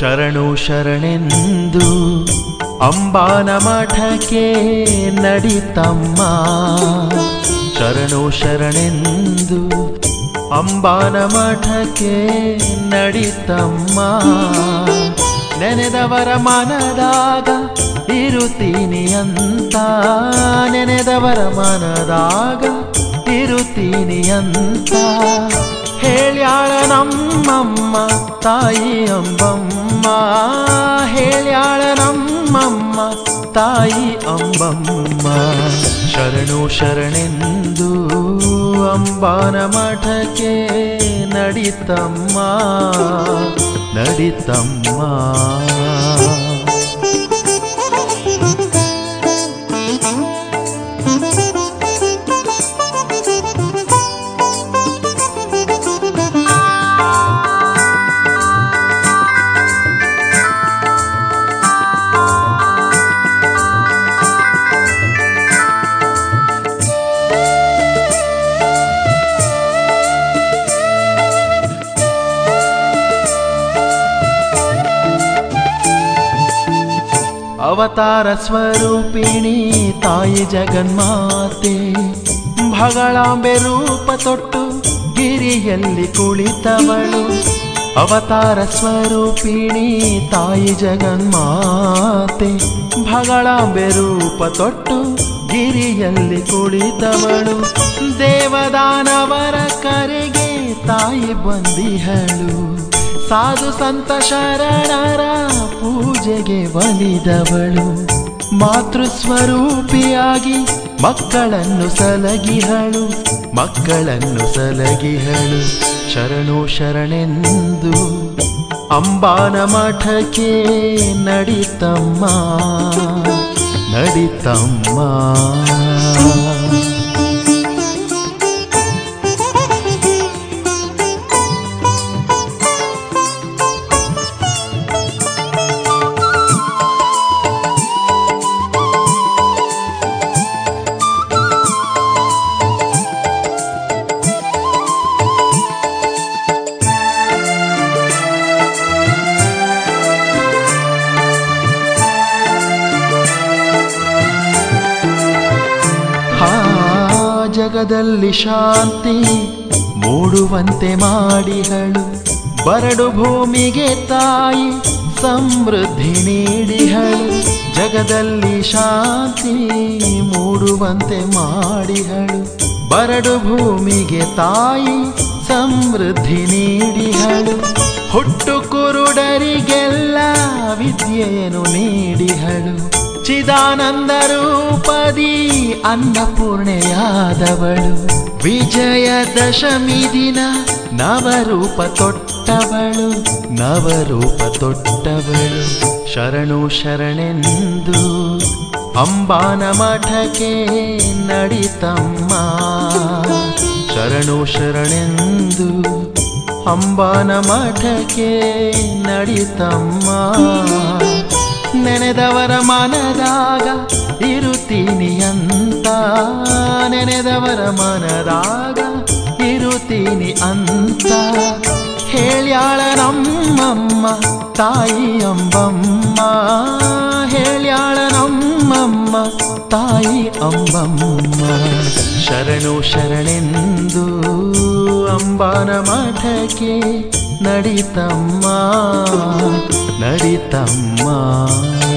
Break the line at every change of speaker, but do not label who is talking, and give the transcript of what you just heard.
ಶರಣು ಶರಣೆಂದು ಅಂಬಾನ ಮಠಕ್ಕೆ ನಡಿತಮ್ಮ ಶರಣು ಶರಣೆಂದು ಅಂಬಾನ ಮಠಕ್ಕೆ ನಡಿತಮ್ಮ ನೆನೆದವರ ಮನದಾಗ ಇರುತ್ತೀನಿ ಅಂತ ನೆನೆದವರ ಮನದಾಗ ಇರುತ್ತೀನಿ ಅಂತ ಹೇಳ್ಯಾಳ ನಮ್ಮಮ್ಮ ತಾಯಿ ಅಂಬಮ್ಮ ಹೇಳ್ಯಾಳ ನಮ್ಮಮ್ಮ ತಾಯಿ ಅಂಬಮ್ಮ ಶರಣು ಶರಣೆಂದು ಅಂಬಾನ ಮಠಕ್ಕೆ ನಡಿತಮ್ಮ ನಡಿತಮ್ಮ ಅವತಾರ ಸ್ವರೂಪಿಣಿ ತಾಯಿ ಜಗನ್ಮಾತೆ ಭಗಳಾಂಬೆ ರೂಪ ತೊಟ್ಟು ಗಿರಿಯಲ್ಲಿ ಕುಳಿತವಳು ಅವತಾರ ಸ್ವರೂಪಿಣಿ ತಾಯಿ ಜಗನ್ಮಾತೆ ಭಗಳಾಂಬೆ ರೂಪ ತೊಟ್ಟು ಗಿರಿಯಲ್ಲಿ ಕುಳಿತವಳು ದೇವದಾನವರ ಕರೆಗೆ ತಾಯಿ ಬಂದಿಹಳು ಸಾಧು ಸಂತ ಶರಣರ ಪೂಜೆಗೆ ಒಲಿದವಳು ಮಾತೃ ಸ್ವರೂಪಿಯಾಗಿ ಮಕ್ಕಳನ್ನು ಸಲಗಿಹಳು ಮಕ್ಕಳನ್ನು ಸಲಗಿಹಳು ಶರಣು ಶರಣೆಂದು ಅಂಬಾನ ಮಠಕ್ಕೆ ನಡಿತಮ್ಮ ನಡಿತಮ್ಮ ಹಾ ಜಗದಲ್ಲಿ ಶಾಂತಿ ಮೂಡುವಂತೆ ಮಾಡಿಹಳು ಬರಡು ಭೂಮಿಗೆ ತಾಯಿ ಸಮೃದ್ಧಿ ನೀಡಿಹಳು ಜಗದಲ್ಲಿ ಶಾಂತಿ ಮೂಡುವಂತೆ ಮಾಡಿಹಳು ಬರಡು ಭೂಮಿಗೆ ತಾಯಿ ಸಮೃದ್ಧಿ ನೀಡಿಹಳು ಹುಟ್ಟು ಕುರುಡರಿಗೆಲ್ಲ ವಿದ್ಯೆಯನ್ನು ನೀಡಿಹಳು ಚಿದಾನಂದ ರೂಪದಿ ಅನ್ನಪೂರ್ಣೆಯಾದವಳು ವಿಜಯದಶಮಿ ದಿನ ನವರೂಪ ತೊಟ್ಟವಳು ನವರೂಪ ತೊಟ್ಟವಳು ಶರಣು ಶರಣೆಂದು ಅಂಬಾನ ಮಠಕ್ಕೆ ನಡಿತಮ್ಮ ಶರಣು ಶರಣೆಂದು ಅಂಬಾನ ಮಠಕ್ಕೆ ನಡಿತಮ್ಮ ನೆನೆದವರ ಮನದಾಗ ಇರುತ್ತೀನಿ ಅಂತ ನೆನೆದವರ ಮನದಾಗ ಇರುತ್ತೀನಿ ಅಂತ ಹೇಳ್ಯಾಳ ನಮ್ಮಮ್ಮ ತಾಯಿ ಅಂಬಮ್ಮ ಹೇಳ್ಯಾಳ ನಮ್ಮಮ್ಮ ತಾಯಿ ಅಂಬಮ್ಮ ಶರಣು ಶರಣೆಂದು ಅಂಬಾನ ಮಠಕ್ಕೆ ನಡಿತಮ್ಮ ನಡಿತಮ್ಮ